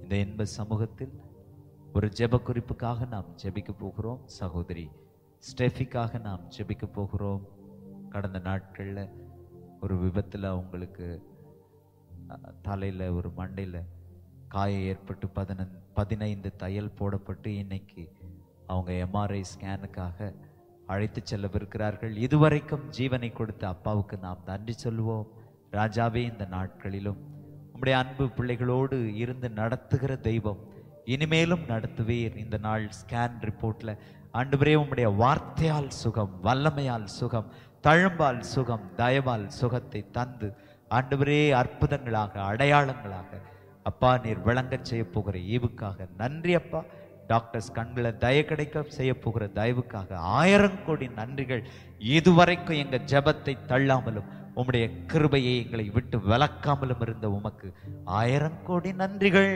இந்த இன்ப சமூகத்தில் ஒரு ஜெப குறிப்புக்காக நாம் ஜெபிக்க போகிறோம் சகோதரி ஸ்டெஃபிக்காக நாம் ஜெபிக்க போகிறோம் கடந்த நாட்களில் ஒரு விபத்தில் அவங்களுக்கு அஹ், தலையில ஒரு மண்டையில காயம் ஏற்பட்டு பதினன் பதினைந்து தையல் போடப்பட்டு இன்னைக்கு அவங்க எம்ஆர்ஐ ஸ்கேனுக்காக அழைத்து செல்லவிருக்கிறார்கள் இதுவரைக்கும் ஜீவனை கொடுத்த அப்பாவுக்கு நாம் நன்றி சொல்லுவோம் ராஜாவே இந்த நாட்களிலும் உம்முடைய அன்பு பிள்ளைகளோடு இருந்து நடத்துகிற தெய்வம் இனிமேலும் நடத்துவீர் இந்த நாள் ஸ்கேன் ரிப்போர்ட்ல ஆண்டவரே உம்முடைய வார்த்தையால் சுகம் வல்லமையால் சுகம் தழும்பால் சுகம் தயவால் சுகத்தை தந்து ஆண்டவரே அற்புதங்களாக அடையாளங்களாக அப்பா நீர் விளங்கச் செய்ய போகிற ஈவுக்காக நன்றி அப்பா டாக்டர்ஸ் கண்களை தய கிடைக்க செய்ய போகிற தயவுக்காக ஆயிரம் கோடி நன்றிகள் இதுவரைக்கும் எங்க ஜெபத்தை தள்ளாமலும் உம்முடைய கிருபையை எங்களை விட்டு விலக்காமலும் இருந்த உமக்கு ஆயிரம் கோடி நன்றிகள்